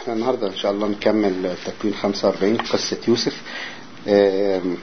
احنا النهارده ان شاء الله نكمل تكوين 45 قصة يوسف آم،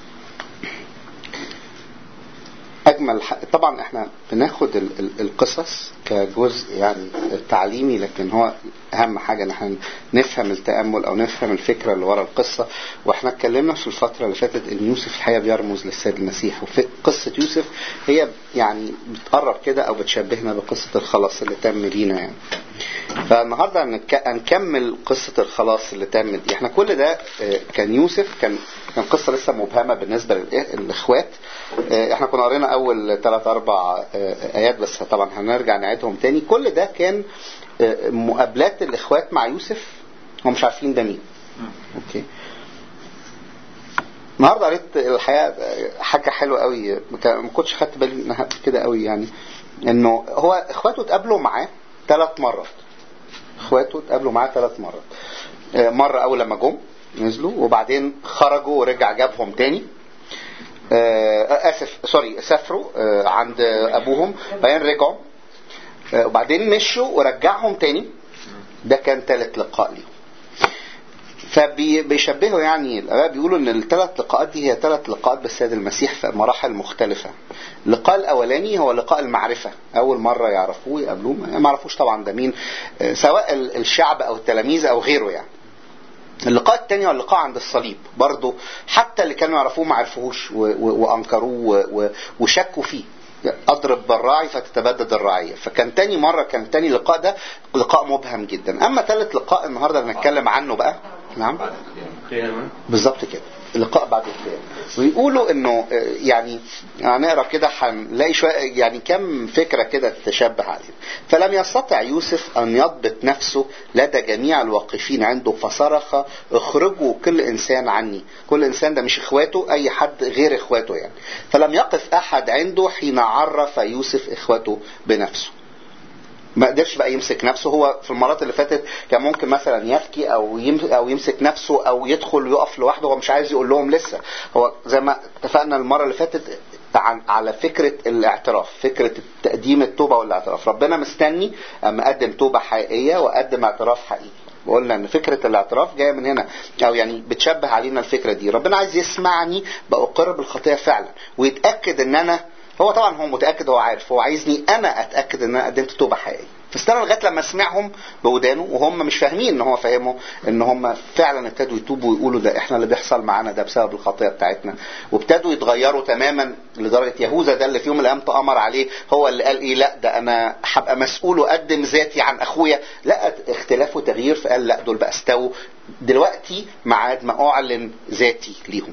اجمل ح- طبعا احنا بناخد ال- ال- القصص كجزء يعني تعليمي لكن هو اهم حاجه ان احنا نفهم التامل او نفهم الفكره اللي ورا القصه واحنا اتكلمنا في الفتره اللي فاتت ان يوسف الحقيقه بيرمز للسيد المسيح وقصه يوسف هي يعني بتقرب كده او بتشبهنا بقصه الخلاص اللي تم لينا يعني فالنهارده هنك- هنكمل قصه الخلاص اللي تم دي احنا كل ده آه، كان يوسف كان كان قصه لسه مبهمه بالنسبه للإيه- للاخوات آه، احنا كنا قرينا اول ثلاث اربع آه، ايات بس طبعا هنرجع نعيدهم تاني كل ده كان آه، مقابلات الاخوات مع يوسف هم مش عارفين ده مين اوكي النهارده قريت الحقيقه حاجه حلوه قوي ما كان- ما كنتش خدت بالي منها قبل كده قوي يعني انه هو اخواته اتقابلوا معاه ثلاث مرات اخواته اتقابلوا معاه ثلاث مرات آه، مره اول لما جم نزلوا وبعدين خرجوا ورجع جابهم تاني آه، اسف سوري سافروا آه، عند ابوهم بعدين رجعوا آه، وبعدين مشوا ورجعهم تاني ده كان ثالث لقاء ليهم فبيشبهوا يعني الآباء بيقولوا ان الثلاث لقاءات دي هي ثلاث لقاءات بالسيد المسيح في مراحل مختلفة. اللقاء الاولاني هو لقاء المعرفة، اول مرة يعرفوه يقابلوه ما يعرفوش طبعا ده مين آه، سواء ال- الشعب او التلاميذ او غيره يعني. اللقاء الثاني هو اللقاء عند الصليب برضه حتى اللي كانوا يعرفوه ما عرفوهوش و- و- وانكروه و- و- وشكوا فيه اضرب بالراعي فتتبدد الرعيه فكان تاني مره كان تاني لقاء ده لقاء مبهم جدا اما ثالث لقاء النهارده اللي هنتكلم عنه بقى نعم قيامة بالظبط كده اللقاء بعد القيامة ويقولوا انه آه، يعني هنقرا كده هنلاقي شويه يعني كم فكره كده تشبه علينا فلم يستطع يوسف ان يضبط نفسه لدى جميع الواقفين عنده فصرخ اخرجوا كل انسان عني كل انسان ده مش اخواته اي حد غير اخواته يعني فلم يقف احد عنده حين عرف يوسف اخوته بنفسه ما قدرش بقى يمسك نفسه هو في المرات اللي فاتت كان ممكن مثلا يبكي او يم او يمسك نفسه او يدخل ويقف لوحده هو مش عايز يقول لهم لسه هو زي ما اتفقنا المره اللي فاتت عن على فكره الاعتراف فكره تقديم التوبه والاعتراف ربنا مستني اما اقدم توبه حقيقيه واقدم اعتراف حقيقي وقلنا ان فكره الاعتراف جايه من هنا او يعني بتشبه علينا الفكره دي ربنا عايز يسمعني باقر بالخطيه فعلا ويتاكد ان انا هو طبعا هو متاكد هو عارف هو عايزني انا اتاكد ان انا قدمت توبه حقيقيه فاستنى لغايه لما اسمعهم بودانه وهم مش فاهمين ان هو فاهمه ان هم فعلا ابتدوا يتوبوا ويقولوا ده احنا اللي بيحصل معانا ده بسبب الخطيه بتاعتنا وابتدوا يتغيروا تماما لدرجه يهوذا ده اللي في يوم من الايام تامر عليه هو اللي قال ايه لا ده انا هبقى مسؤول واقدم ذاتي عن اخويا لا اختلاف وتغيير فقال لا دول بقى استووا دلوقتي ميعاد ما اعلن ذاتي ليهم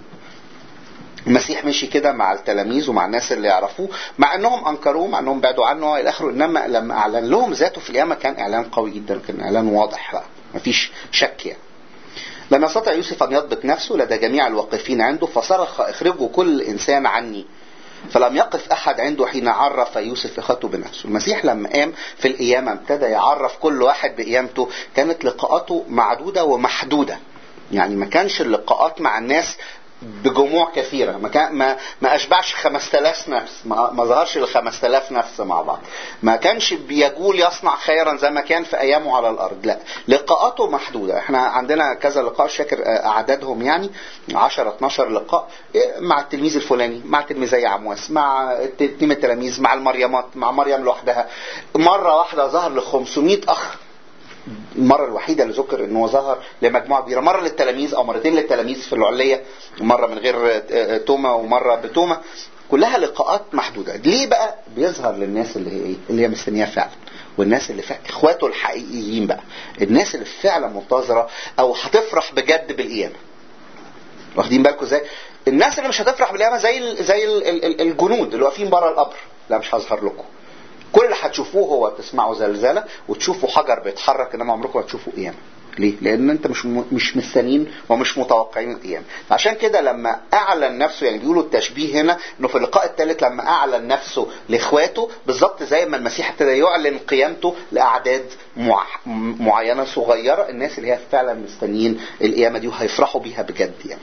المسيح مشي كده مع التلاميذ ومع الناس اللي يعرفوه مع انهم انكروه مع انهم بعدوا عنه الى اخره انما لما اعلن لهم ذاته في القيامه كان اعلان قوي جدا كان اعلان واضح بقى مفيش شك يعني لم يستطع يوسف ان يضبط نفسه لدى جميع الواقفين عنده فصرخ اخرجوا كل انسان عني فلم يقف احد عنده حين عرف يوسف اخته بنفسه المسيح لما قام في القيامه ابتدى يعرف كل واحد بقيامته كانت لقاءاته معدوده ومحدوده يعني ما كانش اللقاءات مع الناس بجموع كثيره ما كان ما ما اشبعش 5000 نفس ما, ما ظهرش ال 5000 نفس مع بعض ما كانش بيجول يصنع خيرا زي ما كان في ايامه على الارض لا لقاءاته محدوده احنا عندنا كذا لقاء مش فاكر آه، اعدادهم يعني 10 12 لقاء إيه، مع التلميذ الفلاني مع التلميذ زي عمواس مع اثنين التلاميذ مع المريمات مع مريم لوحدها مره واحده ظهر ل 500 اخ المرة الوحيدة اللي ذكر ان هو ظهر لمجموعة كبيرة مرة للتلاميذ او مرتين للتلاميذ في العلية مرة من غير آه، آه، توما ومرة بتوما كلها لقاءات محدودة ليه بقى بيظهر للناس اللي هي ايه اللي هي مستنياه فعلا والناس اللي فعلا اخواته الحقيقيين بقى الناس اللي فعلا منتظرة او هتفرح بجد بالقيامة واخدين بالكم ازاي الناس اللي مش هتفرح بالقيامة زي ال زي ال ال الجنود اللي واقفين بره القبر لا مش هظهر لكم كل اللي هتشوفوه هو تسمعوا زلزله وتشوفوا حجر بيتحرك انما عمركم ما هتشوفوا قيامه ليه؟ لان انت مش م- مش مستنيين ومش متوقعين القيامه عشان كده لما اعلن نفسه يعني بيقولوا التشبيه هنا انه في اللقاء الثالث لما اعلن نفسه لاخواته بالظبط زي ما المسيح ابتدى يعلن قيامته لاعداد مع... معينه صغيره الناس اللي هي فعلا مستنيين القيامه دي وهيفرحوا بيها بجد يعني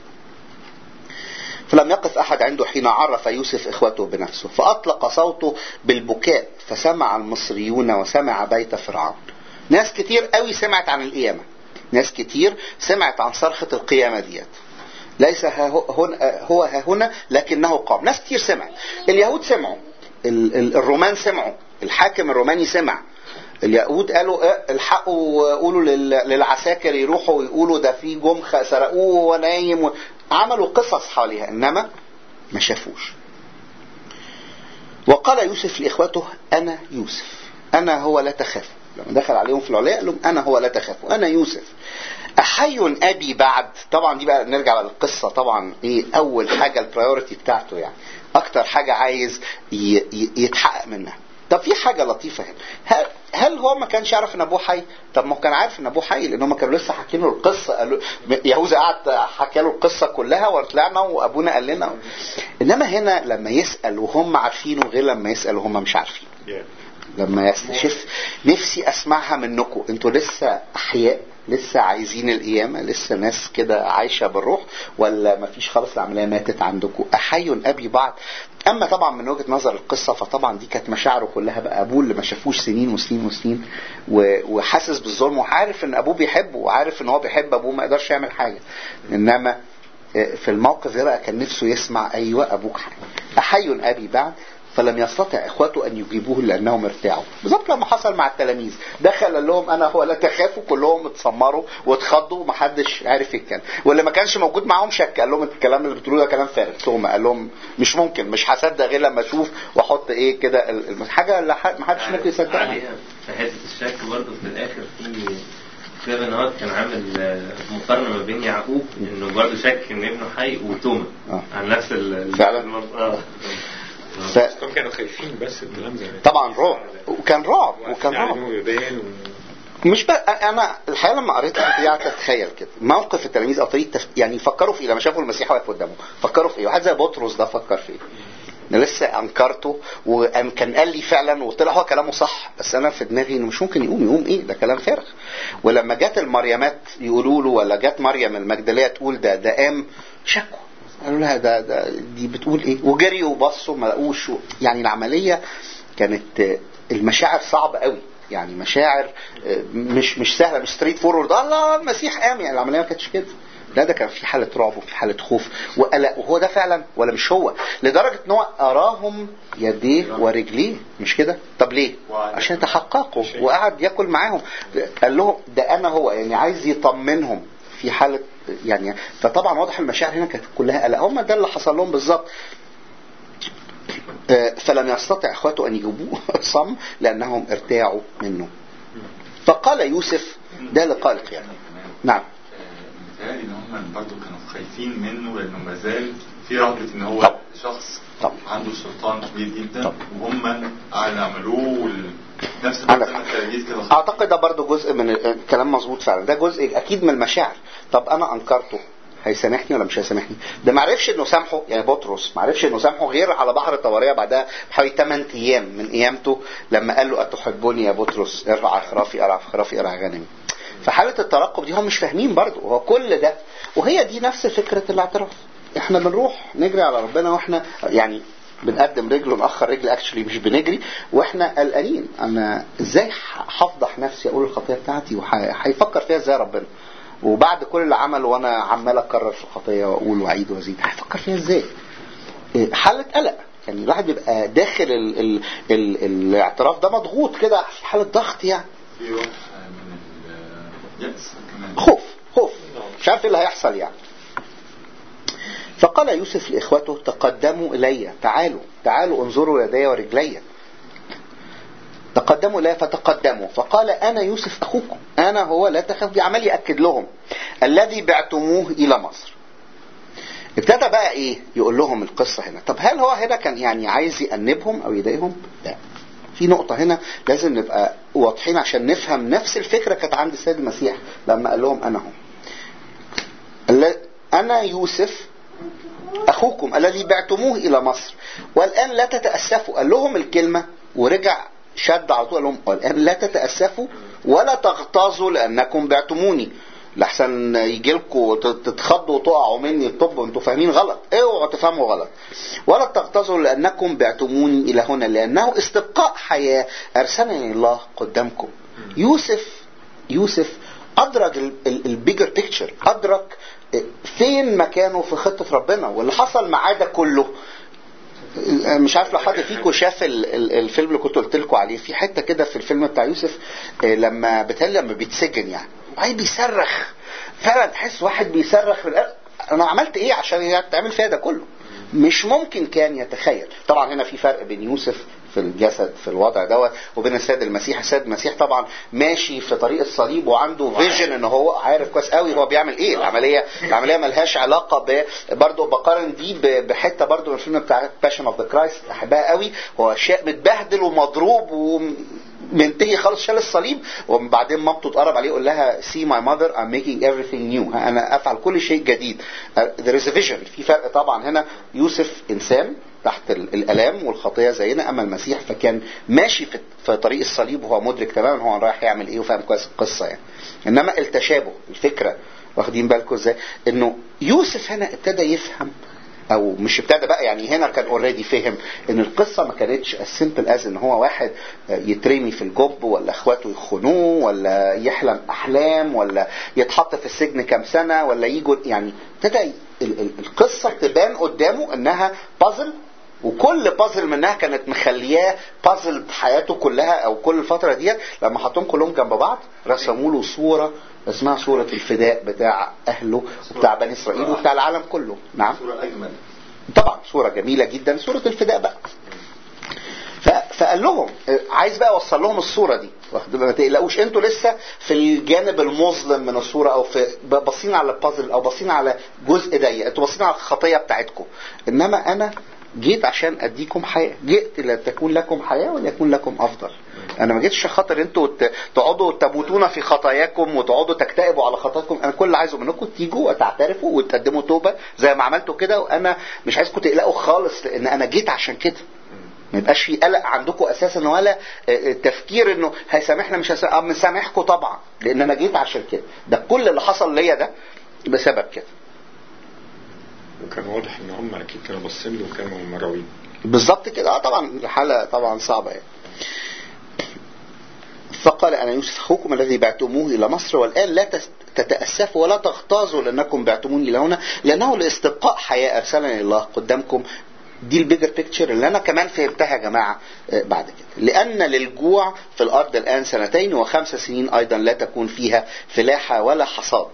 فلم يقف أحد عنده حين عرف يوسف إخوته بنفسه فأطلق صوته بالبكاء فسمع المصريون وسمع بيت فرعون ناس كتير قوي سمعت عن القيامة ناس كتير سمعت عن صرخة القيامة ديت ليس ها هو هو ها هنا لكنه قام ناس كتير سمعت اليهود سمعوا ال- ال- الرومان سمعوا الحاكم الروماني سمع اليهود قالوا إيه الحقوا قولوا لل- للعساكر يروحوا ويقولوا ده في جم خ- سرقوه وهو نايم و- عملوا قصص حواليها انما ما شافوش وقال يوسف لاخوته انا يوسف انا هو لا تخافوا لما دخل عليهم في العلاء قال لهم انا هو لا تخافوا انا يوسف احي ابي بعد طبعا دي بقى نرجع للقصه طبعا ايه اول حاجه البرايورتي بتاعته يعني اكتر حاجه عايز ي- ي- يتحقق منها طب في حاجه لطيفه هنا هل, هل هو ما كانش يعرف ان ابوه حي طب ما هو كان عارف ان ابوه حي لان هم كانوا لسه حاكين له القصه قالوا يهوذا قعد حكى له القصه كلها وطلعنا وابونا قال لنا انما هنا لما يسال وهم عارفينه غير لما يسال وهم مش عارفين لما يستشف نفسي اسمعها منكم انتوا لسه احياء لسه عايزين القيامه لسه ناس كده عايشه بالروح ولا مفيش خالص العمليه ماتت عندكم احي ابي بعد اما طبعا من وجهه نظر القصه فطبعا دي كانت مشاعره كلها بقى ابوه اللي ما شافوش سنين وسنين وسنين و- وحاسس بالظلم وعارف ان ابوه بيحبه وعارف ان هو بيحب ابوه ما يقدرش يعمل حاجه انما في الموقف ده بقى كان نفسه يسمع ايوه ابوك حي احي ابي بعد فلم يستطع اخوته ان يجيبوه لانهم ارتاعوا بالظبط لما حصل مع التلاميذ دخل قال لهم انا هو لا تخافوا كلهم اتسمروا واتخضوا ومحدش عارف يتكلم واللي ما كانش موجود معاهم شك قال لهم الكلام اللي بتقولوه ده كلام فارغ تهمه قال لهم مش ممكن مش هصدق غير لما اشوف واحط ايه كده ال- الم- حاجه اللي ح- محدش ممكن يصدقها عليها في حته الشك برضه في الاخر في كده نهار كان عامل آه، مقارنه ما بين يعقوب انه برضه شك ان ابنه حي وتوما آه. عن نفس ال ال- فعلا؟ الموضوع. اه ف... هم كانوا خايفين بس الكلام زي طبعا رعب وكان رعب وكان رعب يعني يبان و... مش بقى انا الحقيقه لما قريتها دي قعدت اتخيل كده موقف التلاميذ او طريقه تف... يعني فكروا في ايه لما شافوا المسيح واقف قدامهم فكروا في ايه واحد زي بطرس ده فكر في ايه انا لسه انكرته وكان قال لي فعلا وطلع هو كلامه صح بس انا في دماغي انه مش ممكن يقوم يقوم ايه ده كلام فارغ ولما جت المريمات يقولوا له ولا جت مريم المجدليه تقول ده ده قام شكوا قالوا لها ده, ده دي بتقول ايه وجريوا وبصوا ما لقوش يعني العمليه كانت آه، المشاعر صعبه قوي يعني مشاعر آه، مش مش سهله مش ستريت فورورد الله المسيح قام يعني العمليه ما كانتش كده لا ده كان في حاله رعب وفي حاله خوف وقلق وهو ده فعلا ولا مش هو لدرجه ان هو اراهم يديه ورجليه مش كده طب ليه عشان يتحققوا وقعد ياكل معاهم قال لهم ده انا هو يعني عايز يطمنهم في حاله يعني فطبعا واضح المشاعر هنا كانت كلها قلق هم ده اللي حصل لهم بالظبط آه، فلم يستطع اخواته ان يجيبوه صم لانهم ارتاعوا منه فقال يوسف ده لقاء القيامه نعم متهيألي ان هم برضه كانوا خايفين منه لانه ما زال في رهبه ان هو طب. شخص طب. عنده سلطان كبير جدا طب. وهم قاعدين يعملوه وال... نفس عندك ما التلاميذ كده اعتقد ده برضو جزء من الكلام مظبوط فعلا ده جزء اكيد من المشاعر طب انا انكرته هيسامحني ولا مش هيسامحني ده ما عرفش انه سامحه يعني بطرس ما عرفش انه سامحه غير على بحر الطواريه بعدها بحوالي 8 ايام من قيامته لما قال له اتحبني يا بطرس ارعى خرافي ارعى خرافي ارعى غنمي فحاله الترقب دي هم مش فاهمين برضو هو كل ده وهي دي نفس فكره الاعتراف احنا بنروح نجري على ربنا واحنا يعني بنقدم رجل ونأخر رجل اكشلي مش بنجري واحنا قلقانين انا ازاي ح- هفضح نفسي اقول الخطيه بتاعتي وهيفكر فيها ازاي ربنا وبعد كل اللي عمله وانا عمال اكرر في الخطيه واقول واعيد وازيد هيفكر فيها ازاي إيه، حاله قلق يعني الواحد بيبقى داخل ال ال ال الاعتراف ده مضغوط كده في حاله ضغط يعني في روح من اليأس كمان خوف خوف مش عارف ايه اللي هيحصل يعني فقال يوسف لاخوته تقدموا الي تعالوا تعالوا انظروا يدي ورجلي تقدموا الي فتقدموا فقال انا يوسف اخوكم انا هو لا تخاف عمال ياكد لهم الذي بعتموه الى مصر ابتدى بقى ايه يقول لهم القصه هنا طب هل هو هنا كان يعني عايز يأنبهم او يضايقهم لا في نقطة هنا لازم نبقى واضحين عشان نفهم نفس الفكرة كانت عند السيد المسيح لما قال لهم أنا هم الل- أنا يوسف أخوكم الذي بعتموه إلى مصر والآن لا تتأسفوا قال لهم الكلمة ورجع شد على طول قال لهم والآن لا تتأسفوا ولا تغتاظوا لأنكم بعتموني لحسن يجي لكم تتخضوا وتقعوا مني الطب وانتوا فاهمين غلط اوعوا تفهموا غلط ولا تغتاظوا لانكم بعتموني الى هنا لانه استبقاء حياه ارسلني الله قدامكم يوسف يوسف ادرك البيجر بيكتشر ادرك فين مكانه في خطه ربنا واللي حصل معاه ده كله مش عارف لو حد فيكم شاف ال- ال- الفيلم اللي كنت قلت لكم عليه في حته كده في الفيلم بتاع يوسف آه، لما بتهيألي لما بيتسجن يعني عايز بيصرخ فعلا تحس واحد بيصرخ في القلب انا عملت ايه عشان تعمل فيها ده كله مش ممكن كان يتخيل طبعا هنا في فرق بين يوسف في الجسد في الوضع دوت وبين السيد المسيح السيد المسيح طبعا ماشي في طريق الصليب وعنده فيجن ان هو عارف كويس قوي هو بيعمل ايه العمليه العمليه ملهاش علاقه ب برضه بقارن دي ب- بحته برضه من الفيلم بتاع باشن اوف ذا كرايست احبها قوي هو شيء متبهدل ومضروب ومنتهي خالص شال الصليب وبعدين مامته تقرب عليه يقول لها see my mother I'm making everything new انا افعل كل شيء جديد there is a vision في فرق طبعا هنا يوسف انسان تحت ال- الالام والخطيه زينا اما المسيح فكان ماشي في في طريق الصليب وهو مدرك تماما هو رايح يعمل ايه وفاهم كويس القصه يعني انما التشابه الفكره واخدين بالكم ازاي انه يوسف هنا ابتدى يفهم او مش ابتدى بقى يعني هنا كان اوريدي فهم ان القصه ما كانتش as simple as ان هو واحد يترمي في الجب ولا اخواته يخونوه ولا يحلم احلام ولا يتحط في السجن كام سنه ولا يجوا يعني ابتدى ال- ال- القصه تبان قدامه انها بازل وكل بازل منها كانت مخلياه بازل حياته كلها او كل الفتره ديت لما حطهم كلهم جنب بعض رسموا له صوره اسمها صوره الفداء بتاع اهله وبتاع بني اسرائيل وبتاع العالم كله نعم صورة أجمل طبعا صورة جميلة جدا صورة الفداء بقى ف- فقال لهم آه، عايز بقى اوصل لهم الصوره دي واخد بالك؟ ما تقلقوش انتوا لسه في الجانب المظلم من الصوره او في ب- باصين على البازل او باصين على جزء ضيق انتوا باصين على الخطيه بتاعتكم انما انا جيت عشان اديكم حياه جئت لتكون لكم حياه وليكون لكم افضل انا ما جيتش عشان خاطر انتوا ت- تقعدوا تموتون في خطاياكم وتقعدوا تكتئبوا على خطاياكم انا كل اللي عايزه منكم تيجوا وتعترفوا وتقدموا توبه زي ما عملتوا كده وانا مش عايزكم تقلقوا خالص لان انا جيت عشان كده ما يبقاش في قلق عندكم اساسا ولا آه، آه، تفكير انه هيسامحنا مش هيسامحنا اه مسامحكم طبعا لان انا جيت عشان كده ده كل اللي حصل ليا ده بسبب كده وكان واضح ان هم اكيد كانوا باصين له وكانوا مراويين بالظبط كده اه طبعا الحاله طبعا صعبه يعني فقال انا يوسف اخوكم الذي بعتموه الى مصر والان لا تس- تتاسفوا ولا تغتاظوا لانكم بعتموني الى هنا لانه لاستبقاء حياه ارسلني الله قدامكم دي البيجر بيكتشر اللي انا كمان فهمتها يا جماعه آه، بعد كده لان للجوع في الارض الان سنتين وخمس سنين ايضا لا تكون فيها فلاحه ولا حصاد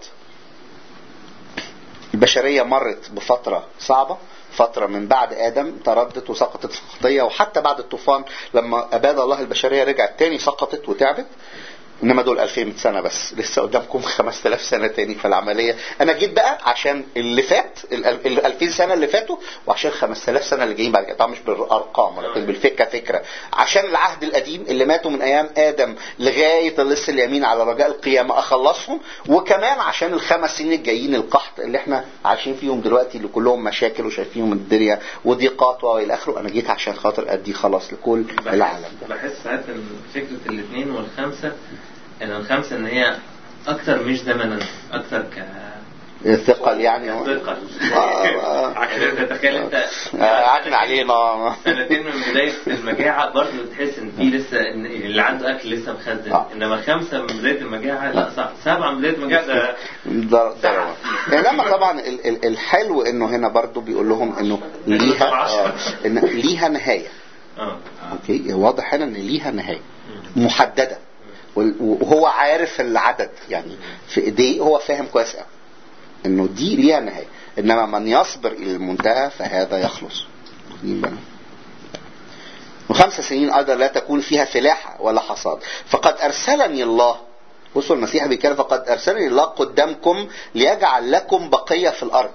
البشرية مرت بفترة صعبة فترة من بعد آدم تردت وسقطت في الخطية وحتى بعد الطوفان لما أباد الله البشرية رجعت تاني سقطت وتعبت انما دول 2000 سنه بس لسه قدامكم 5000 سنه تاني في العمليه انا جيت بقى عشان اللي فات ال ال- 2000 سنه اللي فاتوا وعشان 5000 سنه اللي جايين بعد كده طبعا مش بالارقام ولكن بالفكره فكره عشان العهد القديم اللي ماتوا من ايام ادم لغايه اللص اليمين على رجاء القيامه اخلصهم وكمان عشان الخمس سنين الجايين القحط اللي احنا عايشين فيهم دلوقتي اللي كلهم مشاكل وشايفينهم الدنيا وضيقات والى اخره انا جيت عشان خاطر ادي خلاص لكل العالم ده بحس ساعات ان فكره الاثنين والخمسه ان الخمسه ان هي اكتر مش زمنا اكتر ك الثقل يعني هو ثقل آه، آه. يعني انت تخيل انت آه، قعدنا علينا سنتين من بداية المجاعة برضه تحس ان في لسه إن اللي عنده اكل لسه مخزن آه. انما خمسة من بداية المجاعة لا صعب سبعة من بداية المجاعة ده ده ده انما طبعا ال- ال- الحلو انه هنا برضو بيقول لهم انه ليها آه، ان ليها نهايه اه اوكي واضح هنا ان ليها نهايه محدده وال- وهو عارف العدد يعني في ايديه هو فاهم كويس قوي انه دي ليها نهايه انما من يصبر الى المنتهى فهذا يخلص واخدين بالكم؟ وخمس سنين ايضا لا تكون فيها فلاحه ولا حصاد فقد ارسلني الله بصوا المسيح بيتكلم فقد ارسلني الله قدامكم ليجعل لكم بقيه في الارض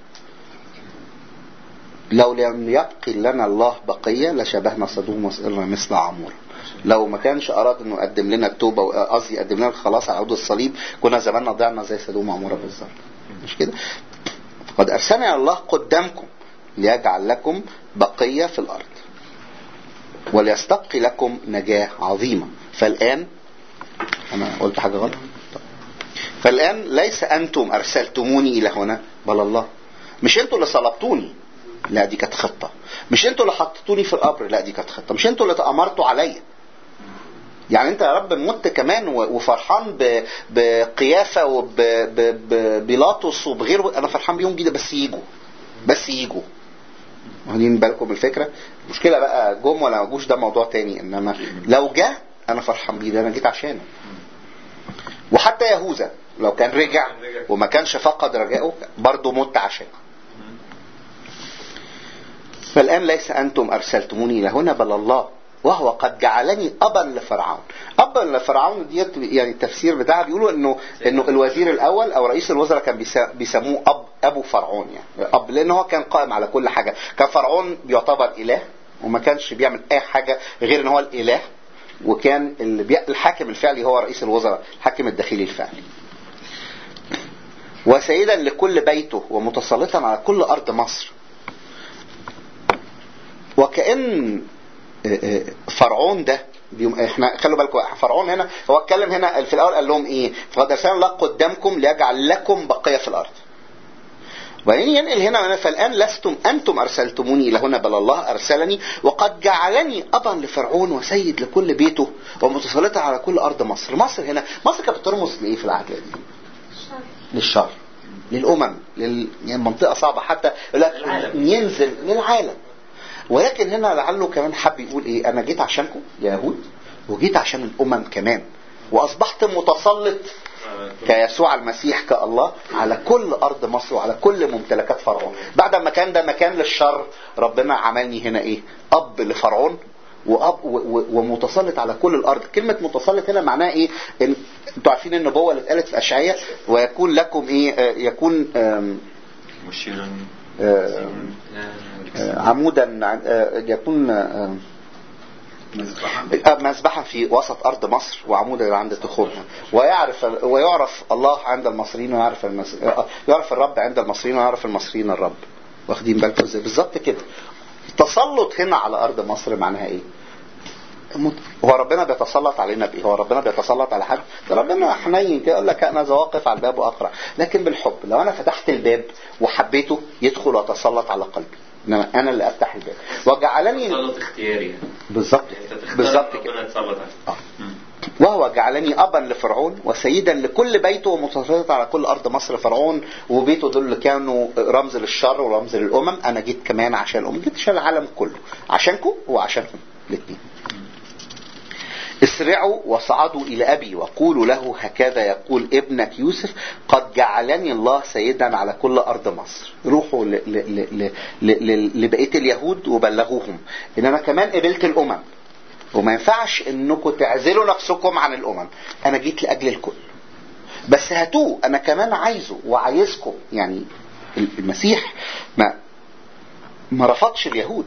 لو لم يبقي لنا الله بقيه لشبهنا صدوم وصرنا مثل عمور لو ما كانش اراد انه يقدم لنا التوبه قصدي يقدم لنا الخلاص على عود الصليب كنا زماننا ضعنا زي سدوم وعموره بالظبط مش كده فقد ارسلنا الله قدامكم ليجعل لكم بقيه في الارض وليستبقي لكم نجاه عظيمه فالان انا قلت حاجه غلط طب. فالان ليس انتم ارسلتموني الى هنا بل الله مش انتوا اللي صلبتوني لا دي كانت خطه مش انتوا اللي حطيتوني في القبر لا دي كانت خطه مش انتوا اللي تامرتوا عليا يعني انت يا رب مت كمان و- وفرحان ب- بقيافه وبيلاطس وبغيره انا فرحان بيهم جدا بس يجوا بس يجوا واخدين بالكم من الفكره المشكله بقى جم ولا ما جوش ده موضوع تاني انما لو جه انا فرحان بيه ده انا جيت عشانه وحتى يهوذا لو كان رجع وما كانش فقد رجائه برضه مت عشانه فالآن ليس أنتم أرسلتموني إلى هنا بل الله وهو قد جعلني أبا لفرعون أبا لفرعون ديت يعني التفسير بتاعها بيقولوا إنه إنه الوزير الأول أو رئيس الوزراء كان بيسا- بيسموه أب أبو فرعون يعني أب لأن هو كان قائم على كل حاجة كان فرعون بيعتبر إله وما كانش بيعمل أي حاجة غير إن هو الإله وكان اللي بي... الحاكم الفعلي هو رئيس الوزراء الحاكم الداخلي الفعلي وسيدا لكل بيته ومتسلطا على كل أرض مصر وكأن آه، آه، فرعون ده بيوم احنا خلوا بالكم فرعون هنا هو اتكلم هنا في الاول قال لهم ايه فقد ارسلنا الله قدامكم ليجعل لكم بقيه في الارض وبعدين ينقل هنا فالان لستم انتم ارسلتموني الى هنا بل الله ارسلني وقد جعلني ابا لفرعون وسيد لكل بيته ومتسلطا على كل ارض مصر مصر هنا مصر كانت بترمز لايه في العهد القديم للشر للامم لل... يعني منطقه صعبه حتى يقول لك للعالم. ينزل للعالم ولكن هنا لعله كمان حب يقول ايه انا جيت عشانكم يا يهود وجيت عشان الامم كمان واصبحت متسلط كيسوع المسيح كالله على كل ارض مصر وعلى كل ممتلكات فرعون بعد ما كان ده مكان للشر ربنا عملني هنا ايه اب لفرعون واب و- و- ومتسلط على كل الارض كلمه متسلط هنا معناها ايه إن انتوا عارفين النبوه اللي اتقالت في اشعياء ويكون لكم ايه آه، يكون آم، مشيرا آه، آه، عمودا عن- آه، يكون آه، آه، مذبحا في وسط ارض مصر وعمودا عند تخومها ويعرف ويعرف الله عند المصريين ويعرف المس... آه، يعرف الرب عند المصريين ويعرف المصريين الرب واخدين بالكم ازاي بالظبط كده التسلط هنا على ارض مصر معناها ايه مت- هو ربنا بيتسلط علينا بايه هو ربنا بيتسلط على حد ده ربنا حنين كده يقول لك انا ذا واقف على الباب واقرا لكن بالحب لو انا فتحت الباب وحبيته يدخل ويتسلط على قلبي انما انا اللي افتح الباب وجعلني تسلط اختياري يعني بالظبط انت تختار بالظبط كده ربنا يتسلط عليك آه. وهو جعلني ابا لفرعون وسيدا لكل بيته ومتسلط على كل ارض مصر فرعون وبيته دول اللي كانوا رمز للشر ورمز للامم انا جيت كمان عشان الامم جيت عشان العالم كله عشانكم وعشانهم الاثنين اسرعوا وصعدوا الى ابي وقولوا له هكذا يقول ابنك يوسف قد جعلني الله سيدا على كل ارض مصر روحوا ل- ل- ل- ل- ل- لبقيه اليهود وبلغوهم ان انا كمان قبلت الامم وما ينفعش انكم تعزلوا نفسكم عن الامم انا جيت لاجل الكل بس هاتوه انا كمان عايزه وعايزكم يعني المسيح ما ما رفضش اليهود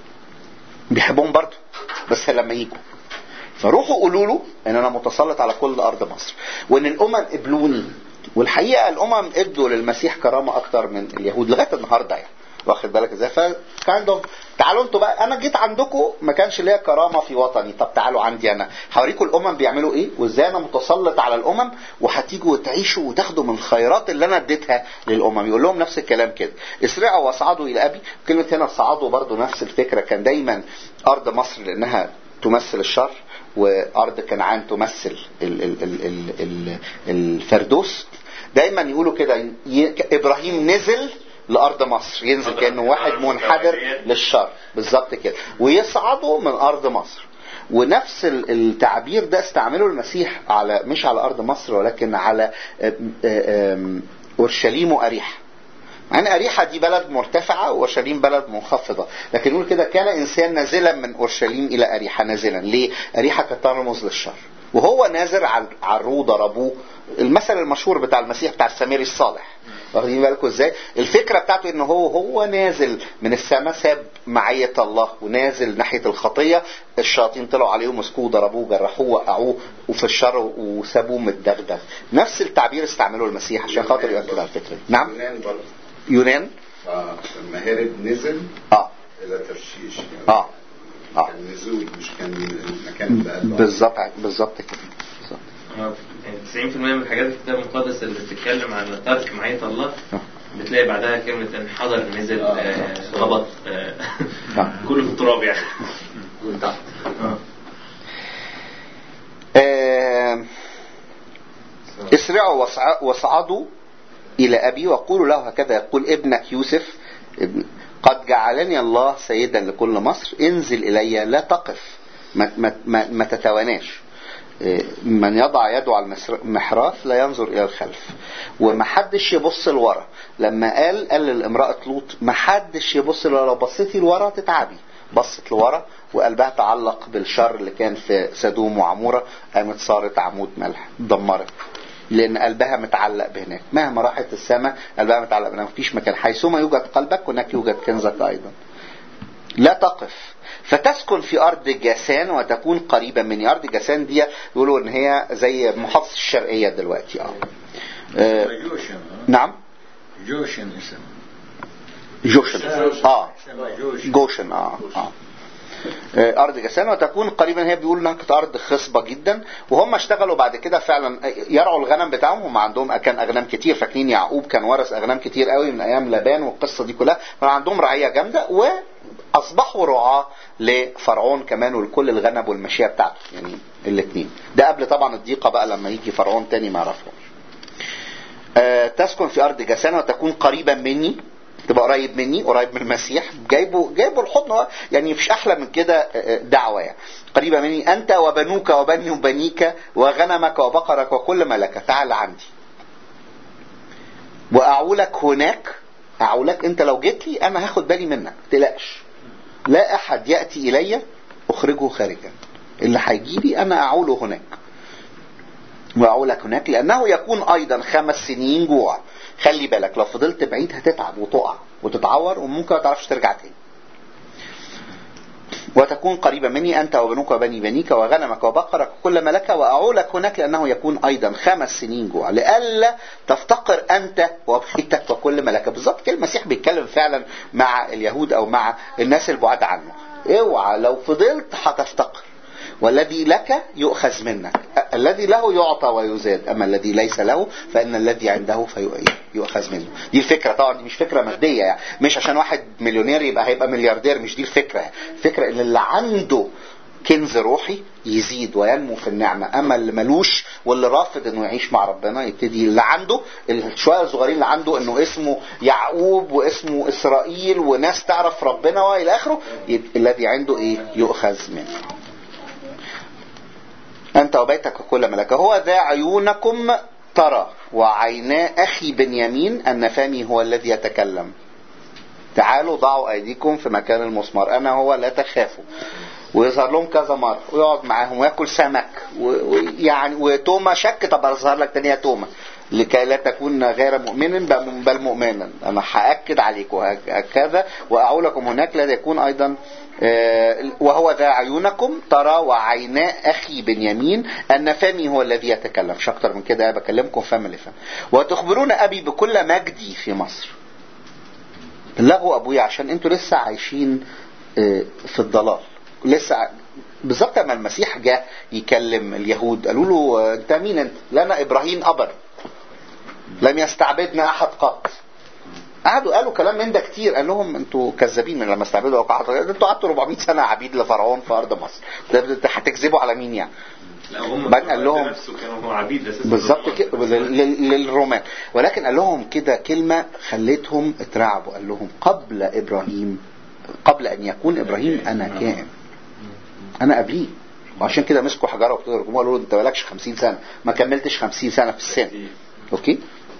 بيحبهم برضه بس لما يجوا فروحوا قولوا له ان انا متسلط على كل ارض مصر وان الامم قبلوني والحقيقه الامم ادوا للمسيح كرامه اكتر من اليهود لغايه النهارده يعني واخد بالك ازاي فكان عندهم تعالوا انتوا بقى انا جيت عندكم ما كانش ليا كرامه في وطني طب تعالوا عندي انا هوريكم الامم بيعملوا ايه وازاي انا متسلط على الامم وهتيجوا وتعيشوا وتاخدوا من الخيرات اللي انا اديتها للامم يقول لهم نفس الكلام كده اسرعوا واصعدوا الى ابي كلمه هنا صعدوا برضو نفس الفكره كان دايما ارض مصر لانها تمثل الشر وارض كنعان تمثل ال ال ال ال ال الفردوس دايما يقولوا كده ي- ابراهيم نزل لارض مصر ينزل كانه واحد منحدر للشر بالظبط كده ويصعدوا من ارض مصر ونفس ال- التعبير ده استعمله المسيح على مش على ارض مصر ولكن على آم، آم، اورشليم واريحا مع ان اريحا دي بلد مرتفعه واورشليم بلد منخفضه لكن نقول كده كان انسان نازلا من اورشليم الى اريحا نازلا ليه اريحا كانت ترمز للشر وهو نازل على على الروضه ضربوه المثل المشهور بتاع المسيح بتاع السامري الصالح واخدين بالكم ازاي الفكره بتاعته ان هو هو نازل من السماء ساب معيه الله ونازل ناحيه الخطيه الشياطين طلعوا عليه ومسكوه ضربوه جرحوه وقعوه وفي الشر وسابوه متدغدغ نفس التعبير استعمله المسيح عشان خاطر يؤكد على الفكره دي. نعم يونان برضه يونان اه لما هرب نزل اه الى ترشيش يعني اه اه كان نزول مش كان المكان اللي قال له. بالظبط بالظبط كده بالظبط آه، يعني 90% من الحاجات في الكتاب المقدس اللي بتتكلم عن ترك معية الله بتلاقي بعدها كلمة انحدر نزل آه، هبط آه، آه. كله في التراب يعني من تحت آه. اسرعوا وصع- وصعدوا إلى أبي وقولوا له هكذا يقول ابنك يوسف ابن قد جعلني الله سيدا لكل مصر انزل إلي لا تقف ما, ما, ما, ما تتواناش إيه، من يضع يده على المسر- المحراث لا ينظر إلى الخلف ومحدش يبص لورا لما قال قال للامرأة لوط محدش يبص لورا لو بصيتي لورا تتعبي بصت لورا وقلبها تعلق بالشر اللي كان في سدوم وعمورة قامت صارت عمود ملح دمرت لان قلبها متعلق بهناك مهما راحت السماء قلبها متعلق بهناك مفيش مكان حيثما يوجد قلبك هناك يوجد كنزك ايضا لا تقف فتسكن في ارض جاسان وتكون قريبا مني ارض جاسان دي يقولوا ان هي زي محافظه الشرقيه دلوقتي اه آه، جوشن ها؟ نعم جوشن اسم جوشن اه اسمها جوشن جوشن اه اه آه، ارض جسان وتكون قريبا هي بيقول انها كانت ارض خصبه جدا وهم اشتغلوا بعد كده فعلا يرعوا الغنم بتاعهم هم عندهم كان اغنام كتير فاكرين يعقوب كان ورث اغنام كتير قوي من ايام لابان والقصه دي كلها كان عندهم رعيه جامده واصبحوا رعاه لفرعون كمان ولكل الغنم والماشيه بتاعته يعني الاثنين ده قبل طبعا الضيقه بقى لما يجي فرعون تاني ما يعرفهمش آه، تسكن في ارض جسان وتكون قريبا مني تبقى قريب مني قريب من المسيح جايبه جايبه الحضن هو- يعني مفيش احلى من كده آه، آه، دعوه يعني قريبه مني انت وبنوك وبني وبنيك وغنمك وبقرك وكل ما لك تعال عندي واعولك هناك اعولك انت لو جيت لي انا هاخد بالي منك ما تقلقش لا احد ياتي الي اخرجه خارجا اللي هيجي لي انا اعوله هناك واعولك هناك لانه يكون ايضا خمس سنين جوع خلي بالك لو فضلت بعيد هتتعب وتقع وتتعور وممكن ما تعرفش ترجع تاني وتكون قريبا مني أنت وبنوك وبني بنيك وغنمك وبقرك وكل ما لك وأعولك هناك لأنه يكون أيضا خمس سنين جوع لئلا تفتقر أنت وبيتك وكل ما لك بالظبط كده المسيح بيتكلم فعلا مع اليهود أو مع الناس البعاد عنه اوعى لو فضلت هتفتقر والذي لك يؤخذ منك الذي له يعطى ويزاد أما الذي ليس له فإن الذي عنده فيؤخذ منه دي الفكرة طبعا دي مش فكرة مادية يعني مش عشان واحد مليونير يبقى هيبقى ملياردير مش دي الفكرة الفكرة ان اللي عنده كنز روحي يزيد وينمو في النعمة أما اللي ملوش واللي رافض إنه يعيش مع ربنا يبتدي اللي عنده الشوية الصغيرين اللي عنده إنه اسمه يعقوب واسمه إسرائيل وناس تعرف ربنا وإلى آخره يبقى الذي عنده إيه يؤخذ منه أنت وبيتك وكل ملك هو ذا عيونكم ترى وعينا أخي بنيامين أن فمي هو الذي يتكلم تعالوا ضعوا أيديكم في مكان المسمار أنا هو لا تخافوا ويظهر لهم كذا مرة ويقعد معاهم وياكل سمك ويعني وتوما شك طب اظهر لك تاني يا توما لكي لا تكون غير مؤمن بل مؤمنا انا هاكد عليك وهكذا واعولكم هناك لا يكون ايضا وهو ذا عيونكم ترى وعينا اخي بنيامين ان فمي هو الذي يتكلم مش اكتر من كده بكلمكم فم لفم وتخبرون ابي بكل مجدي في مصر لغوا ابويا عشان انتوا لسه عايشين في الضلال لسه بالظبط لما المسيح جاء يكلم اليهود قالوا له انت مين انت؟ لنا ابراهيم ابر لم يستعبدنا احد قط قعدوا قالوا كلام من ده كتير قال لهم انتوا كذابين من لما استعبدوا انتوا قعدتوا 400 سنه عبيد لفرعون في ارض مصر ده هتكذبوا على مين يعني؟ لا هم بعدين قال لهم نفسه كانوا عبيد اساسا بالظبط كده لل- للرومان ولكن قال لهم كده كلمه خلتهم اترعبوا قال لهم قبل ابراهيم قبل ان يكون ابراهيم انا كائن انا قبليه وعشان كده مسكوا حجره وابتدوا قالوا له انت مالكش 50 سنه ما كملتش 50 سنه في السن اوكي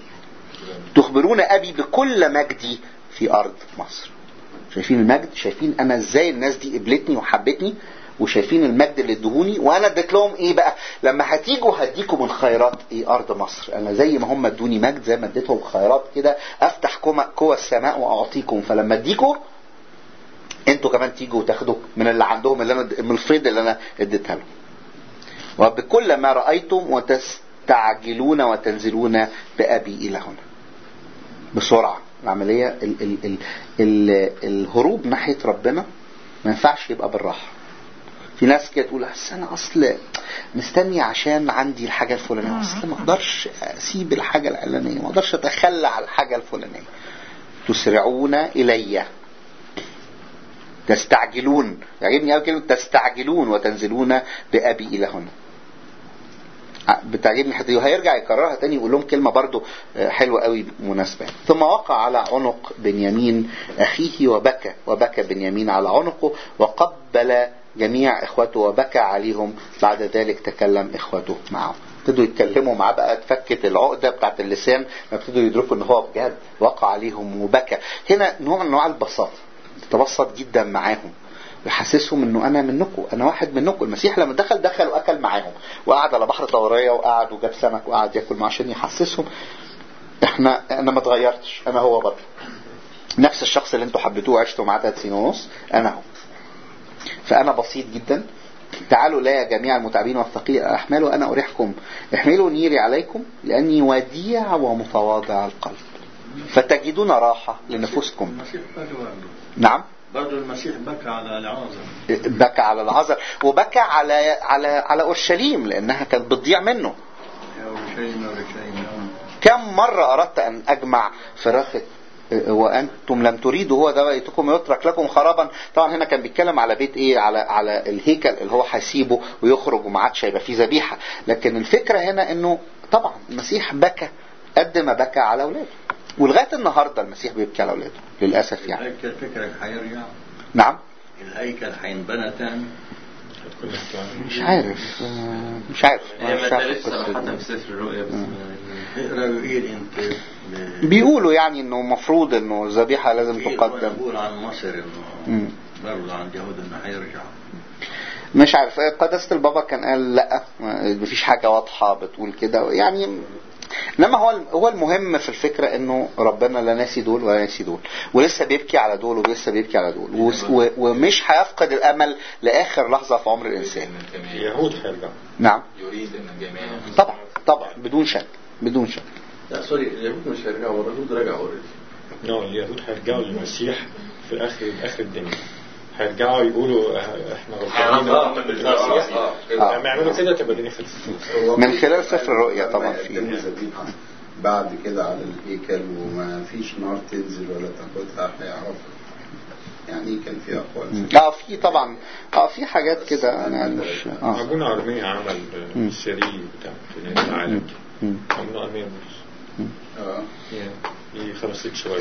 تخبرون ابي بكل مجدي في ارض مصر شايفين المجد شايفين انا ازاي الناس دي قبلتني وحبتني وشايفين المجد اللي ادهوني وانا اديت لهم ايه بقى لما هتيجوا هديكم من خيرات ايه ارض مصر انا زي ما هم ادوني مجد زي ما اديتهم خيرات كده افتح كوما- قوى السماء واعطيكم فلما اديكم انتوا كمان تيجوا وتاخدوا من اللي عندهم اللي انا من الفيض اللي انا اديتها لهم وبكل ما رايتم وتستعجلون وتنزلون بابي الى هنا بسرعه العمليه ال ال ال ال الهروب ناحيه ربنا ما ينفعش يبقى بالراحه في ناس كده تقول اصل انا اصل مستني عشان عندي الحاجه الفلانيه اصل ما اقدرش اسيب الحاجه العلانيه ما اقدرش اتخلى عن الحاجه الفلانيه تسرعون الي تستعجلون يعجبني قوي كلمه تستعجلون وتنزلون بابي الى هنا بتعجبني الحته دي وهيرجع يكررها تاني يقول لهم كلمه برضو آه، حلوه قوي مناسبه ثم وقع على عنق بنيامين اخيه وبكى وبكى بنيامين على عنقه وقبل جميع اخوته وبكى عليهم بعد ذلك تكلم اخوته معه ابتدوا يتكلموا معاه بقى اتفكت العقده بتاعت اللسان ابتدوا يدركوا ان هو بجد وقع عليهم وبكى هنا نوع من انواع البساطه تبسط جدا معاهم ويحسسهم انه انا منكم انا واحد منكم المسيح لما دخل دخل واكل معاهم وقعد على بحر طوريه وقعد وجاب سمك وقعد ياكل معاه عشان يحسسهم احنا انا ما اتغيرتش انا هو برضه نفس الشخص اللي انتوا حبيتوه وعشتوا معاه ثلاث سنين ونص انا هو فانا بسيط جدا تعالوا لا يا جميع المتعبين والثقيل الاحمال وانا اريحكم احملوا نيري عليكم لاني وديع ومتواضع القلب فتجدون راحه لنفوسكم المسيح بكى برضه نعم برضه المسيح بكى على العازر بكى على العذر وبكى على على على اورشليم لانها كانت بتضيع منه يا ورشينا ورشينا كم مرة أردت أن أجمع فراخ وأنتم لم تريدوا هو ده بيتكم يترك لكم خرابا طبعا هنا كان بيتكلم على بيت إيه على على الهيكل اللي هو هيسيبه ويخرج وما عادش هيبقى فيه ذبيحة لكن الفكرة هنا إنه طبعا المسيح بكى قد ما بكى على أولاده ولغاية النهاردة المسيح بيبكي على أولاده للأسف يعني الهيكل فكرك حيرجع نعم الهيكل حينبنى تاني هتكون احتمال. مش عارف آه، مش عارف هي مش ما عارف اتقالتش القصة صراحة دي. في سفر الرؤيا بس اقرا وقيل انت ب- بيقولوا يعني انه مفروض انه الذبيحة لازم وقيل وأنا تقدم بقول عن مصر انه مم. برضه عند يهود انه حيرجع مش عارف قداسة البابا كان قال لا مفيش حاجة واضحة بتقول كده يعني انما هو هو المهم في الفكرة انه ربنا لا ناسي دول ولا ناسي دول ولسه بيبكي على دول ولسه بيبكي على دول وس- و- ومش هيفقد الامل لاخر لحظة في عمر الانسان اليهود هيرجعوا نعم يريد ان الجميع طبعا طبعا بدون شك بدون شك لا سوري اليهود مش هيرجعوا اليهود رجعوا اوريدي نو اليهود هيرجعوا للمسيح في اخر اخر الدنيا هيرجعوا يقولوا آه، احنا غلطانين هيعرفوا آه، من المسيح. اه آه. لما يعملوا كده تبقى الدنيا خلصت من خلال سفر الرؤيا طبعا في قدموا ذبيحة بعد كده على الهيكل وما فيش نار تنزل ولا تاخدها هيعرفوا يعني كان في اقوال اه في طبعا اه في حاجات كده انا مش اه ابونا ارميا عمل مم. آه، السري بتاع في العالم مم. ابونا ارميا بولس اه دي خلصت شويه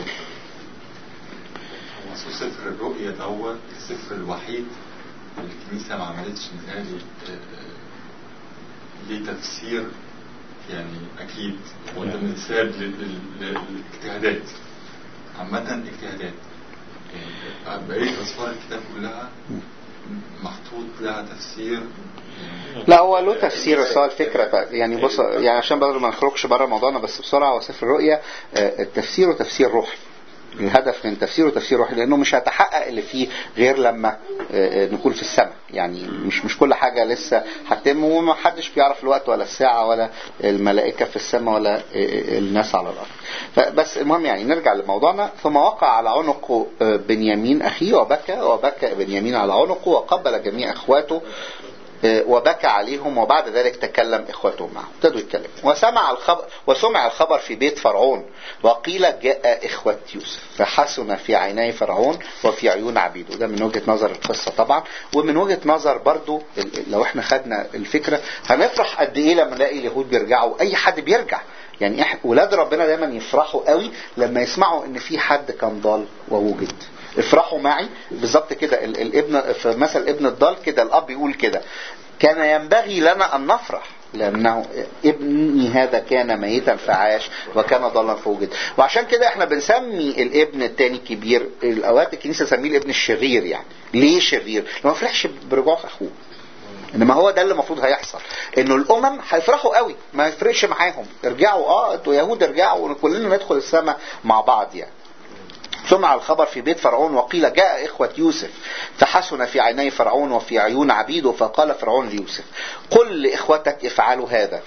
هو سفر الرؤيا دوت السفر الوحيد اللي الكنيسة ما عملتش متهيألي آه، ليه تفسير يعني أكيد هو ده مثال لل- لل- للاجتهادات عامة اجتهادات يعني بقية أسفار الكتاب كلها محطوط لها تفسير يعني لا هو له تفسير بس هو الفكرة بقى- يعني بص يعني عشان برضه ما نخرجش بره موضوعنا بس بسرعة هو سفر الرؤيا آه، التفسير تفسير روحي الهدف من تفسيره تفسير روحي لانه مش هيتحقق اللي فيه غير لما آه، آه، نكون في السماء يعني مش مش كل حاجه لسه هتتم وما حدش بيعرف الوقت ولا الساعه ولا الملائكه في السماء ولا آه، آه، الناس على الارض فبس المهم يعني نرجع لموضوعنا ثم وقع على عنق آه، بنيامين اخيه وبكى وبكى بنيامين على عنقه وقبل جميع اخواته وبكى عليهم وبعد ذلك تكلم اخوتهم معه ابتدوا يتكلموا وسمع الخبر وسمع الخبر في بيت فرعون وقيل جاء اخوة يوسف فحسن في عيني فرعون وفي عيون عبيده ده من وجهة نظر القصة طبعا ومن وجهة نظر برضو ال- لو احنا خدنا الفكرة هنفرح قد ايه لما نلاقي اليهود بيرجعوا اي حد بيرجع يعني إح- ولاد ربنا دايما يفرحوا قوي لما يسمعوا ان في حد كان ضال ووجد افرحوا معي بالظبط كده ال- الابن في مثل ابن الضال كده الاب يقول كده كان ينبغي لنا ان نفرح لانه ابني هذا كان ميتا فعاش وكان ضالا فوجد وعشان كده احنا بنسمي الابن التاني كبير الاوقات الكنيسه تسميه الابن الشرير يعني ليه شرير؟ لانه ما فرحش برجوع اخوه انما هو ده اللي المفروض هيحصل انه الامم هيفرحوا قوي ما يفرقش معاهم ارجعوا اه انتوا يهود ارجعوا وكلنا ندخل السماء مع بعض يعني سمع الخبر في بيت فرعون وقيل جاء إخوة يوسف فحسن في عيني فرعون وفي عيون عبيده فقال فرعون ليوسف قل لإخوتك افعلوا هذا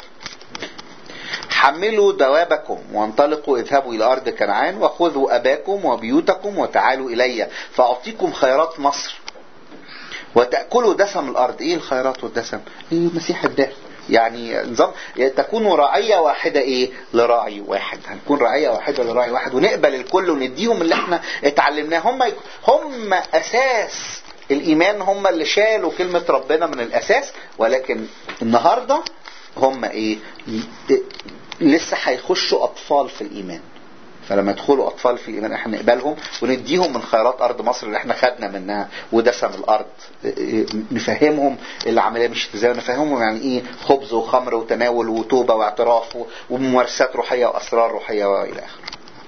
حملوا دوابكم وانطلقوا اذهبوا إلى أرض كنعان وخذوا أباكم وبيوتكم وتعالوا إلي فأعطيكم خيرات مصر وتأكلوا دسم الأرض إيه الخيرات والدسم المسيح اداه يعني نظام تكونوا رعية واحدة ايه لراعي واحد هنكون رعية واحدة لراعي واحد ونقبل الكل ونديهم اللي احنا اتعلمناه هم هم اساس الايمان هم اللي شالوا كلمة ربنا من الاساس ولكن النهاردة هم ايه ي- لسه هيخشوا اطفال في الايمان فلما يدخلوا اطفال في الايمان احنا نقبلهم ونديهم من خيرات ارض مصر اللي احنا خدنا منها ودسم الارض إيه، نفهمهم العمليه مش ازاي نفهمهم يعني ايه خبز وخمر وتناول وتوبه واعتراف و- وممارسات روحيه واسرار روحيه والى اخره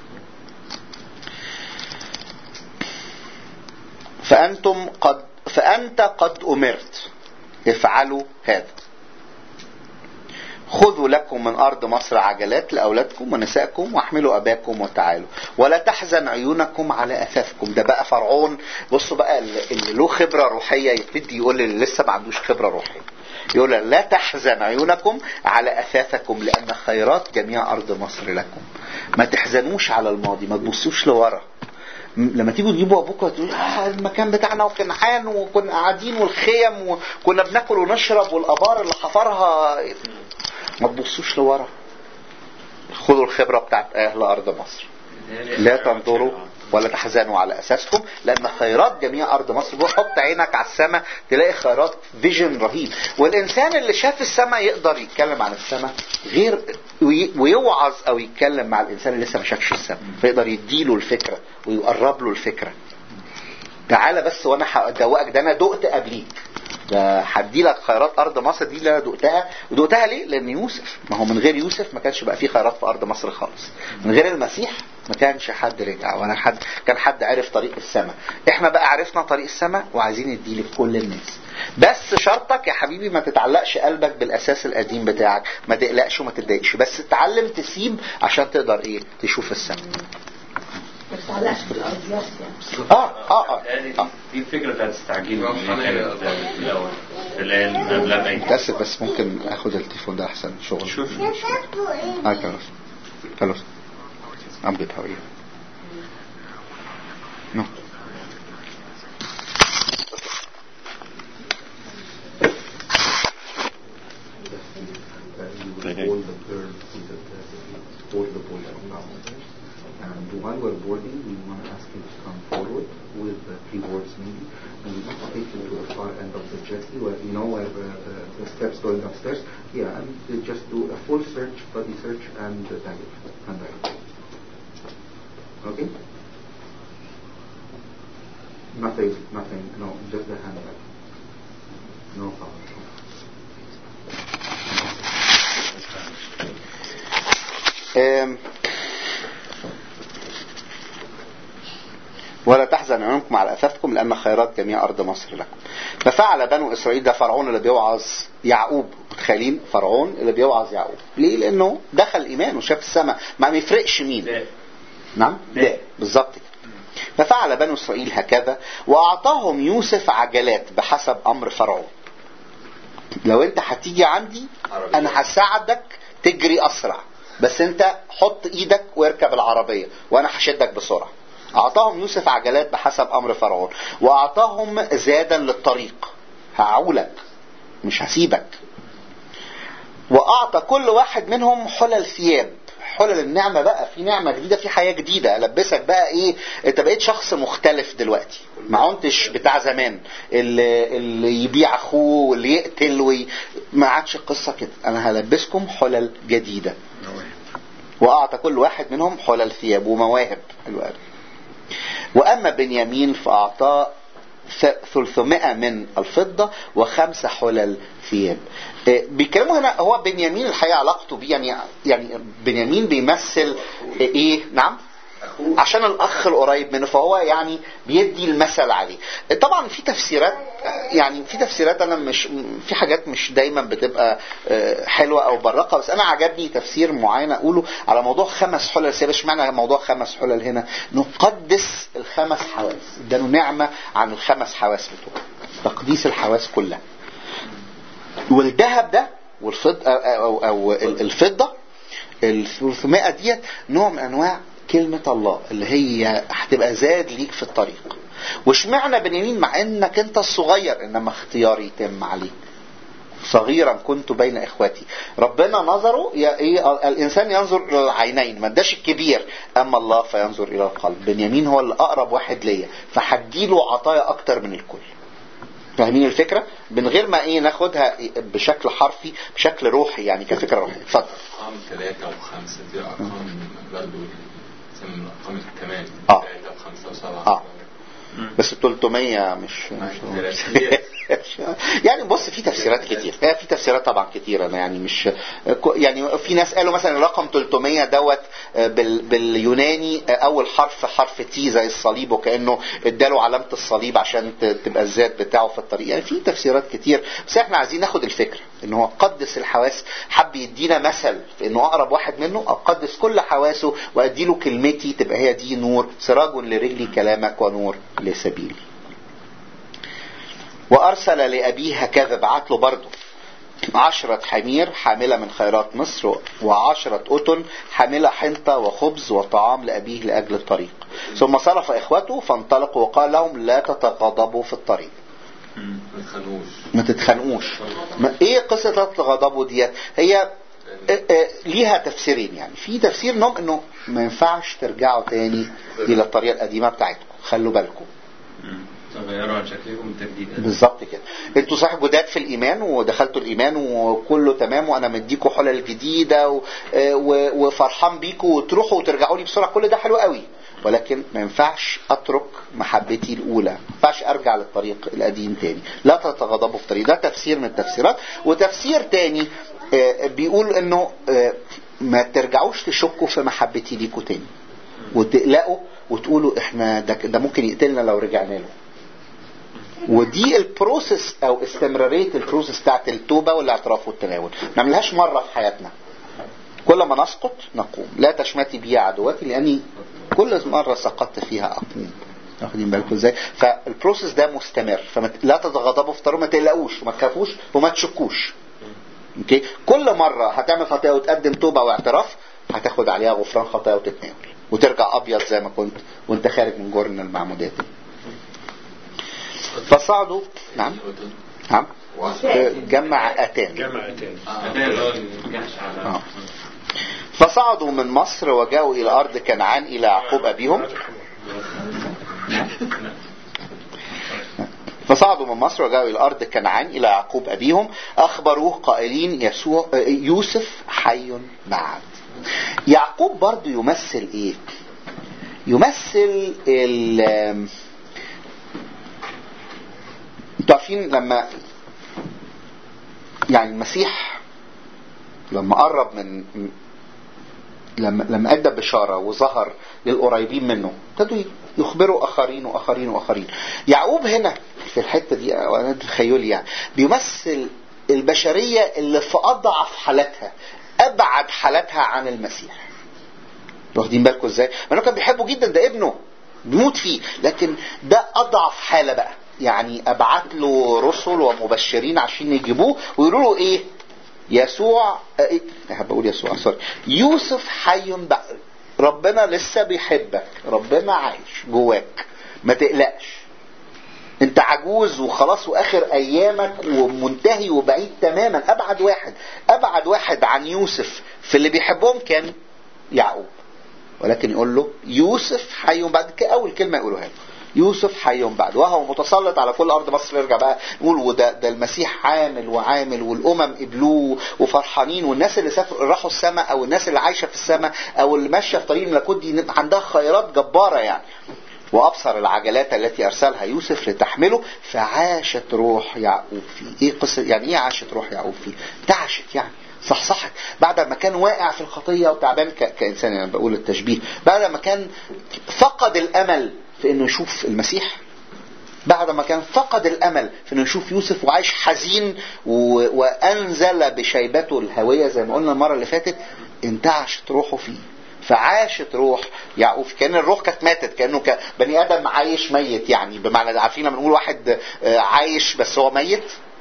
فانتم قد فانت قد امرت افعلوا هذا خذوا لكم من أرض مصر عجلات لأولادكم ونسائكم واحملوا أباكم وتعالوا ولا تحزن عيونكم على أثاثكم ده بقى فرعون بصوا بقى اللي اللي له خبرة روحية يبتدي يقول اللي لسه ما عندوش خبرة روحية يقول لا تحزن عيونكم على أثاثكم لأن خيرات جميع أرض مصر لكم ما تحزنوش على الماضي ما تبصوش لورا م- لما تيجوا تجيبوا ابوكم تقولوا آه المكان بتاعنا وكنعان وكنا قاعدين والخيم وكنا بناكل ونشرب والابار اللي حفرها ما تبصوش لورا خذوا الخبره بتاعت اهل ارض مصر لا تنظروا ولا تحزنوا على اساسكم لان خيرات جميع ارض مصر روح حط عينك على السماء تلاقي خيرات فيجن رهيب والانسان اللي شاف السماء يقدر يتكلم عن السماء غير وي- ويوعظ او يتكلم مع الانسان اللي لسه ما شافش السماء فيقدر يديله الفكره ويقرب له الفكره تعالى بس وانا هدوقك ده انا دقت قبليك ده هدي لك خيرات ارض مصر دي اللي انا دقتها ودقتها ليه؟ لان يوسف ما هو من غير يوسف ما كانش بقى فيه خيرات في ارض مصر خالص من غير المسيح ما كانش حد رجع ولا حد كان حد عرف طريق السماء احنا بقى عرفنا طريق السماء وعايزين نديه لكل الناس بس شرطك يا حبيبي ما تتعلقش قلبك بالاساس القديم بتاعك ما تقلقش وما تتضايقش بس تتعلم تسيب عشان تقدر ايه تشوف السماء ما تتعلقش بالارضيات يعني اه اه اه, يعني آه. دي الفكره بتاعت التعجيل اللي كانت في الاول في الآن قبل ما يجي. متأسف بس ممكن اخد التليفون ده احسن شغل شوف اه خلاص خلاص I'm good how are you no hold the girl to the, the, hold the boy from now. And while we're boarding, we want to ask him to come forward with the keyboards maybe, and we want to take him to the far end of the jetty where you know where the, the, the steps going upstairs. Yeah, and they just do a full search, body search, and the bag, handbag. Okay? Nothing, nothing, no, just the handbag. No problem. آم، ولا تحزن عيونكم على اثاثكم لان خيرات جميع ارض مصر لكم ففعل بنو اسرائيل ده فرعون اللي بيوعظ يعقوب متخيلين فرعون اللي بيوعظ يعقوب ليه لانه دخل الايمان وشاف السماء ما بيفرقش مين لا. نعم لا بالظبط كده ففعل بنو اسرائيل هكذا واعطاهم يوسف عجلات بحسب امر فرعون لو انت هتيجي عندي انا هساعدك تجري اسرع بس انت حط ايدك واركب العربية وانا هشدك بسرعة اعطاهم يوسف عجلات بحسب امر فرعون واعطاهم زادا للطريق هعولك مش هسيبك واعطى كل واحد منهم حلل ثياب حلل النعمة بقى في نعمة جديدة في حياة جديدة ألبسك بقى إيه أنت بقيت شخص مختلف دلوقتي ما عدتش بتاع زمان اللي, اللي يبيع أخوه واللي يقتل وي... ما عادش القصة كده أنا هلبسكم حلل جديدة وأعطى كل واحد منهم حلل ثياب ومواهب حلو قوي وأما بنيامين فأعطاه ثلثمائة من الفضة وخمسة حلل ثياب بيتكلموا هنا هو بنيامين الحقيقة علاقته بيه يعني يعني بنيامين بيمثل ايه نعم عشان الاخ القريب منه فهو يعني بيدي المثل عليه طبعا في تفسيرات يعني في تفسيرات انا مش في حاجات مش دايما بتبقى حلوه او برقه بس انا عجبني تفسير معين اقوله على موضوع خمس حلل ثياب اشمعنى موضوع خمس حلل هنا نقدس الخمس حواس اداله نعمه عن الخمس حواس بتوعه تقديس الحواس كلها والذهب ده والفضة أو, أو الفضة ال 300 ديت نوع من أنواع كلمة الله اللي هي هتبقى زاد ليك في الطريق واشمعنى بنيامين مع انك انت الصغير انما اختياري يتم عليك صغيرا كنت بين اخواتي ربنا نظره يا ايه الانسان ينظر الى العينين ما اداش الكبير اما الله فينظر الى القلب بنيامين هو اللي اقرب واحد ليا فهديله عطايا اكتر من الكل فاهمين الفكره من غير ما ايه ناخدها بشكل حرفي بشكل روحي يعني كفكره روحيه اتفضل ارقام ثلاثة وخمسة دي ارقام برضه زي من ارقام الكمال آه. ثلاثة وخمسة وسبعة اه بس 300 مش, مش يعني بص في تفسيرات كتير آه، في تفسيرات طبعا كتير انا يعني مش يعني في ناس قالوا مثلا رقم 300 دوت آه، بال باليوناني آه، اول حرف حرف تي زي الصليب وكانه اداله علامه الصليب عشان ت- تبقى الذات بتاعه في الطريق يعني في تفسيرات كتير بس احنا عايزين ناخد الفكره ان هو قدس الحواس حب يدينا مثل في انه اقرب واحد منه اقدس كل حواسه وادي له كلمتي تبقى هي دي نور سراج لرجلي كلامك ونور لسبيلي وأرسل لأبيه هكذا بعت له برضه عشرة حمير حاملة من خيرات مصر وعشرة أتن حاملة حنطة وخبز وطعام لأبيه لأجل الطريق ثم صرف إخوته فانطلقوا وقال لهم لا تتغضبوا في الطريق ما تخنوش ما تتخانقوش ما ايه قصة لا تتغضبوا ديت هي آه، آه، ليها تفسيرين يعني في تفسير انهم انه ما ينفعش ترجعوا تاني الى الطريقة القديمة بتاعتكم خلوا بالكم تغيروا عن شكلكم بالتجديد بالظبط كده انتوا صحيح جداد في الايمان ودخلتوا الايمان وكله تمام وانا مديكوا حلل جديده و... و... وفرحان بيكوا وتروحوا وترجعوا لي بسرعه كل ده حلو قوي ولكن ما ينفعش اترك محبتي الاولى ما ينفعش ارجع للطريق القديم تاني لا تتغضبوا في طريق ده تفسير من التفسيرات وتفسير تاني آه، بيقول انه آه، ما ترجعوش تشكوا في محبتي ليكوا تاني وتقلقوا وتقولوا احنا ده, ده ممكن يقتلنا لو رجعنا له ودي البروسيس او استمراريه البروسيس بتاعت التوبه والاعتراف والتناول ما نعملهاش مره في حياتنا كل ما نسقط نقوم لا تشمتي بي عدواتي لاني كل مره سقطت فيها اقوم واخدين بالكم ازاي فالبروسيس ده مستمر فلا تتغضبوا في طريق ما تقلقوش وما تخافوش وما تشكوش اوكي كل مره هتعمل خطيه وتقدم توبه واعتراف هتاخد عليها غفران خطايا وتتناول وترجع ابيض زي ما كنت وانت خارج من جرن المعمودات فصعدوا نعم نعم جمع اتان جمع تاني ده اللي هو الجحش على آه. فصعدوا من مصر وجاءوا الى ارض كنعان الى يعقوب ابيهم فصعدوا من مصر وجاءوا الى ارض كنعان الى يعقوب ابيهم اخبروه قائلين يسوع يوسف حي بعد يعقوب برضو يمثل ايه يمثل ال انتوا عارفين لما يعني المسيح لما قرب من لما لما ادى بشاره وظهر للقريبين منه ابتدوا يخبروا اخرين واخرين واخرين يعقوب هنا في الحته دي وانا تخيلي يعني بيمثل البشريه اللي في اضعف حالاتها ابعد حالاتها عن المسيح واخدين بالكم ازاي؟ ما كان بيحبه جدا ده ابنه بيموت فيه لكن ده اضعف حاله بقى يعني ابعت له رسل ومبشرين عشان يجيبوه ويقولوا له ايه يسوع ايه بقول يسوع سوري يوسف حي بعد ربنا لسه بيحبك ربنا عايش جواك ما تقلقش انت عجوز وخلاص واخر ايامك ومنتهي وبعيد تماما ابعد واحد ابعد واحد عن يوسف في اللي بيحبهم كان يعقوب ولكن يقول له يوسف حي بعد اول كلمه يقولوها له يوسف حي بعد وهو متسلط على كل ارض مصر يرجع بقى نقول وده ده المسيح عامل وعامل والامم قبلوه وفرحانين والناس اللي سافروا راحوا السماء او الناس اللي عايشه في السماء او اللي ماشيه في طريق الملكوت دي عندها خيرات جباره يعني وابصر العجلات التي ارسلها يوسف لتحمله فعاشت روح يعقوب فيه ايه قصه يعني ايه عاشت روح يعقوب فيه تعشت يعني صحصحت بعد ما كان واقع في الخطيه وتعبان ك... كانسان يعني بقول التشبيه بعد ما كان فقد الامل في انه يشوف المسيح بعد ما كان فقد الامل في انه يشوف يوسف وعايش حزين و... وانزل بشيبته الهويه زي ما قلنا المره اللي فاتت انتعشت روحه فيه فعاشت روح يعقوب كان الروح كانت ماتت كانه بني ادم عايش ميت يعني بمعنى عارفين لما نقول واحد عايش بس هو ميت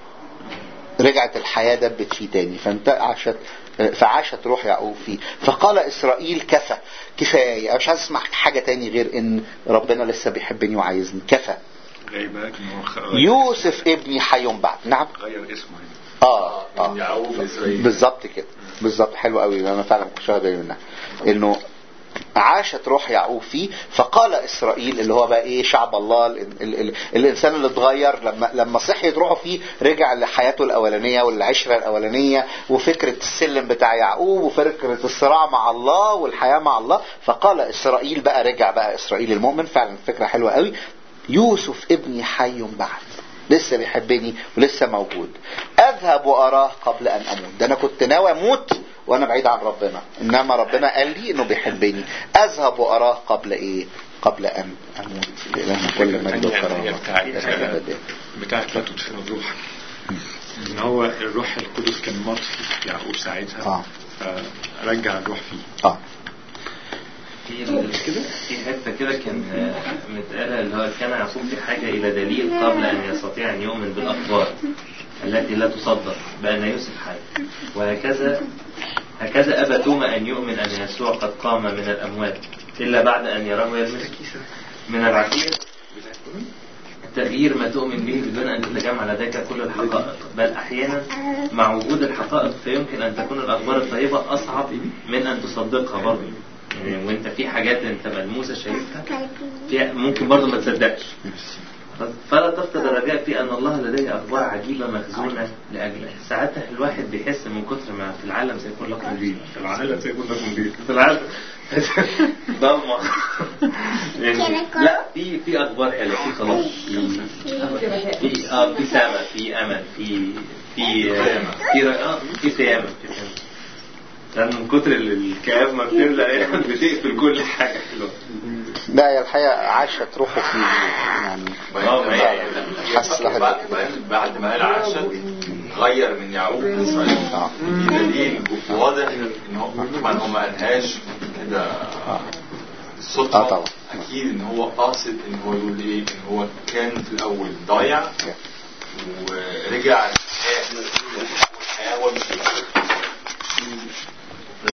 رجعت الحياه دبت فيه تاني فانتعشت فعاشت روح يعقوب فيه فقال اسرائيل كفى كفايه انا مش عايز اسمع حاجه تاني غير ان ربنا لسه بيحبني وعايزني كفى جاي بالك ان هو خ- يوسف ابني حي بعد نعم غير اسمه هنا اه اه من يعقوب لإسرائيل بالظبط كده بالظبط حلو قوي انا فعلا ما كنتش واخد بالي منها انه عاشت روح يعقوب فيه فقال اسرائيل اللي هو بقى ايه شعب الله ال ال ال الانسان اللي اتغير لما لما صحيت روحه فيه رجع لحياته الاولانيه والعشره الاولانيه وفكره السلم بتاع يعقوب وفكره الصراع مع الله والحياه مع الله فقال اسرائيل بقى رجع بقى اسرائيل المؤمن فعلا فكره حلوه قوي يوسف ابني حي بعد لسه بيحبني ولسه موجود اذهب واراه قبل ان اموت ده انا كنت ناوي اموت وانا بعيد عن ربنا انما ربنا قال لي انه بيحبني اذهب واراه قبل ايه قبل ان اموت لأن كل مجد الثانية وكرامه هي بتاعت بتاعت لا تدفن الروح ان هو الروح القدس كان مطفي في يعقوب ساعتها اه فرجع الروح فيه اه في ال- في حته كده كان آه، متقالة اللي هو كان يعقوب في حاجه الى دليل قبل ان يستطيع ان يؤمن بالاخبار التي لا تصدق بان يوسف حي وهكذا هكذا ابى توما ان يؤمن ان يسوع قد قام من الاموات الا بعد ان يراه يلمس من العشير تغيير ما تؤمن به بدون ان تتجمع لديك كل الحقائق بل احيانا مع وجود الحقائق فيمكن ان تكون الاخبار الطيبه اصعب من ان تصدقها برضه يعني وانت في حاجات انت ملموسه شايفها في ممكن برضه ما تصدقش فلا تفقد الرجاء في ان الله لديه اخبار عجيبه مخزونه لاجلك ساعتها الواحد بيحس من كتر ما في العالم سيكون لك مدير في العالم سيكون لكم مدير في العالم ضلمه يعني لا في في اخبار حلوه في خلاص في اه في سامة في امل في في في ر- اه في سيامة في سيامة لان من كتر ال- الكآب ما بتملى ايه بتقفل كل حاجه حلوه لا يا الحقيقه عاشت روحه فيه يعني اه ما هي حس بعد لحد بعد- بعد ما قال عشان غير من يعقوب لاسرائيل آه. دي دليل واضح ان هو طبعا هو ما قالهاش كده الصدفه آه طبعا. اكيد ان هو قاصد ان هو يقول ايه ان هو كان في الاول ضايع ورجع الحياه والحياه هو مش